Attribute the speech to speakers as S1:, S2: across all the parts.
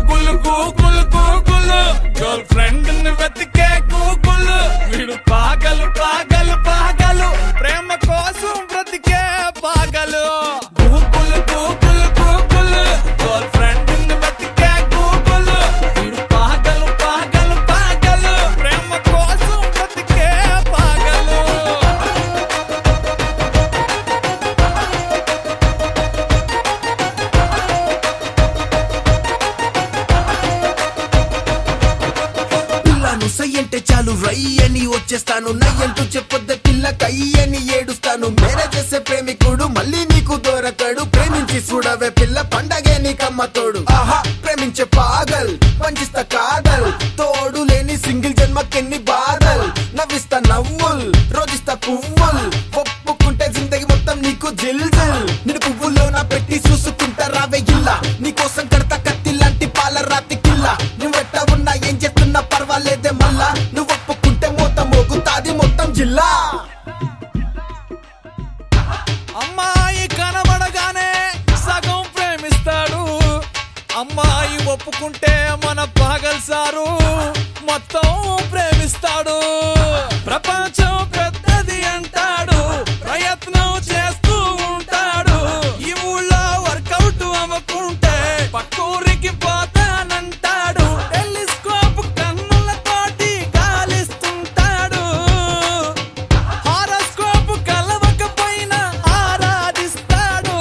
S1: Google Google Google girl friend ని వెతికే Google వీడు పాగలు పాగలు పాగలు ప్రేమ కోసం బ్రతికే పాగలు Google Google Google girl friend ని వెతికే గూగుల్ వీడు పాగలు పాగలు పాగలు ప్రేమ కోసం బ్రతికే పాగలు
S2: పిల్లను సై అంటే చాలు రై అని వచ్చేస్తాను నయ్యంటూ చెప్పొద్ద పిల్ల కయ్యని ఏడుస్తాను మేరే చేసే ప్రేమికుడు మళ్ళీ నీకు దొరకడు ప్రేమించి చూడవే పిల్ల పండగే నీకమ్మ తోడు ఆహా ప్రేమించే పాగల్ పంచిస్తా కాదల్ తోడు లేని సింగిల్ జన్మకెన్ని బాధల్ నవ్విస్తా నవ్వుల్ రోజిస్తా పువ్వుల్ ఒప్పుకుంటే జిందగి మొత్తం నీకు జిల్ జిల్ నేను పువ్వుల్లో నా పెట్టి చూసుకుంటా రావే ఇల్లా నీకోసం కడతా కత్తి లాంటి పాల రాతి కిల్ల నువ్వెట్ట ఉన్నా ఏం చెప్తున్నా పర్వాలేదే మళ్ళా నువ్వు ఒప్పుకుంటే మొత్తం మోగుతాది మొత్తం జిల్లా
S1: అమ్మాయి కనబడగానే సగం ప్రేమిస్తాడు అమ్మాయి ఒప్పుకుంటే మన పాగల్ సారు మొత్తం ప్రేమిస్తాడు ప్రపంచం పెద్దది అంటాడు ప్రయత్నం చేస్తూ ఉంటాడు ఈ ఊళ్ళో వర్కౌట్ అవ్వకుంటే పక్కూరికి పోతానంటాడు టెలిస్కోప్ కన్నులతోటి గాలిస్తుంటాడు హారోస్కోప్ కలవకపోయినా ఆరాధిస్తాడు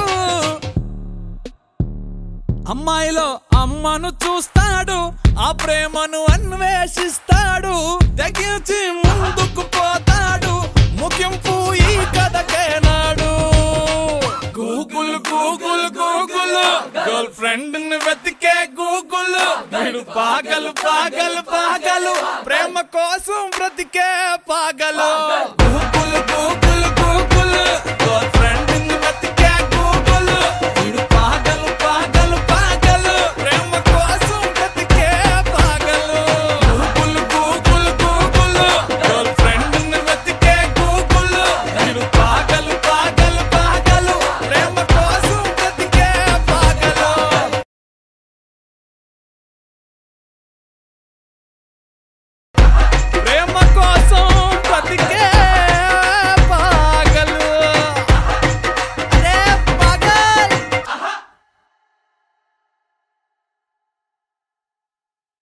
S1: అమ్మాయిలో అమ్మను చూస్తాడు ఆ ప్రేమను అన్వేషిస్తాడు తెగించి ముందుకు పోతాడు ముగింపు ఈ కథకేనాడు Google Google Google girl friend ని వెతికే గూగుల్ వీడు పాగలు పాగలు పాగలు ప్రేమ కోసం బ్రతికే పాగలు గూగుల్ గూగుల్